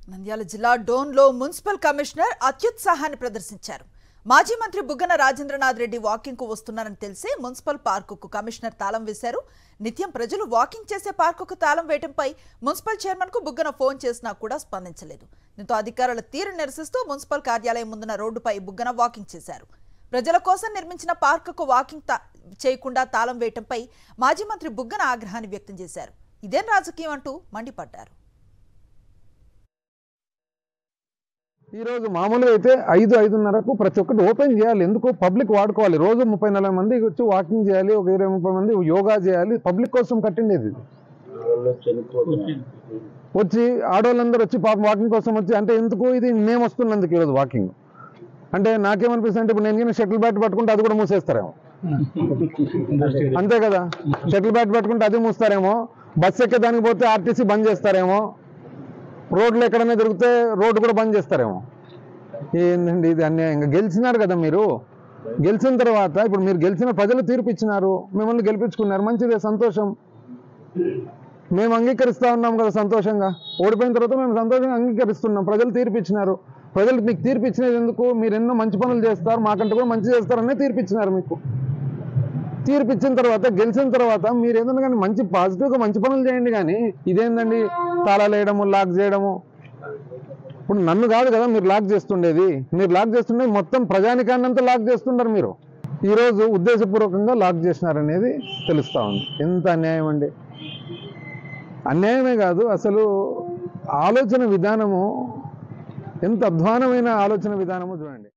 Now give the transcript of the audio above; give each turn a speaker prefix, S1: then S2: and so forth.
S1: నంద్యాల జిల్లా డోన్లో municipal commissioner అత్యుత్సాహాన్ని ప్రదర్శించారు మాజీ మంత్రి బుగ్గన రాజేంద్రనాథ్ రెడ్డి వాకింగ్ కు వస్తున్నారని తెలిసి మున్సిపల్ పార్కుకు కమిషనర్ తాళం వేశారు నిత్యం ప్రజలు వాకింగ్ చేసే పార్కుకు తాళం వేయడంపై మున్సిపల్ చైర్మన్ కు బుగ్గన ఫోన్ చేసినా కూడా స్పందించలేదు దీంతో అధికారుల తీరు నిరసిస్తూ మున్సిపల్ కార్యాలయం ముందున్న రోడ్డుపై బుగ్గన వాకింగ్ చేశారు ప్రజల కోసం నిర్మించిన పార్కుకు వాకింగ్ తా- చేయకుండా తాళం వేయటంపై మాజీ మంత్రి బుగ్గన ఆగ్రహాన్ని వ్యక్తం చేశారు ఇదేం రాజకీయం అంటూ మండిపడ్డారు
S2: ఈ రోజు మామూలుగా అయితే ఐదు ఐదున్నరకు ప్రతి ఒక్కటి ఓపెన్ చేయాలి ఎందుకు పబ్లిక్ వాడుకోవాలి రోజు ముప్పై నలభై మంది వచ్చి వాకింగ్ చేయాలి ఒక ఇరవై ముప్పై మంది యోగా చేయాలి పబ్లిక్ కోసం కట్టిండేది ఇది వచ్చి ఆడవాళ్ళందరూ వచ్చి పాప వాకింగ్ కోసం వచ్చి అంటే ఎందుకు ఇది మేము వస్తున్నందుకు ఈరోజు వాకింగ్ అంటే నాకేమనిపిస్తుంది అంటే ఇప్పుడు నేను షటిల్ బ్యాట్ పట్టుకుంటే అది కూడా మూసేస్తారేమో అంతే కదా షటిల్ బ్యాట్ పట్టుకుంటే అది మూస్తారేమో బస్ ఎక్కేదానికి పోతే ఆర్టీసీ బంద్ చేస్తారేమో రోడ్లు ఎక్కడైనా దొరికితే రోడ్డు కూడా బంద్ చేస్తారేమో ఏందండి ఇది అన్యాయంగా గెలిచినారు కదా మీరు గెలిచిన తర్వాత ఇప్పుడు మీరు గెలిచిన ప్రజలు తీర్పు ఇచ్చినారు మిమ్మల్ని గెలిపించుకున్నారు మంచిదే సంతోషం మేము అంగీకరిస్తా ఉన్నాం కదా సంతోషంగా ఓడిపోయిన తర్వాత మేము సంతోషంగా అంగీకరిస్తున్నాం ప్రజలు తీర్పు ఇచ్చినారు ప్రజలు మీకు తీర్పు ఇచ్చినది ఎందుకు మీరు ఎన్నో మంచి పనులు చేస్తారు మాకంటే కూడా మంచి చేస్తారనే తీర్పు ఇచ్చినారు మీకు తీర్పు ఇచ్చిన తర్వాత గెలిచిన తర్వాత మీరు ఏదైనా కానీ మంచి పాజిటివ్గా మంచి పనులు చేయండి కానీ ఇదేందండి తాళాలు వేయడము లాక్ చేయడము ఇప్పుడు నన్ను కాదు కదా మీరు లాక్ చేస్తుండేది మీరు లాక్ చేస్తుండే మొత్తం ప్రజానికాన్ని అంతా లాక్ చేస్తుంటారు మీరు ఈరోజు ఉద్దేశపూర్వకంగా లాక్ చేసినారనేది తెలుస్తా ఉంది ఎంత అన్యాయం అండి అన్యాయమే కాదు అసలు ఆలోచన విధానము ఎంత అధ్వానమైన ఆలోచన విధానము చూడండి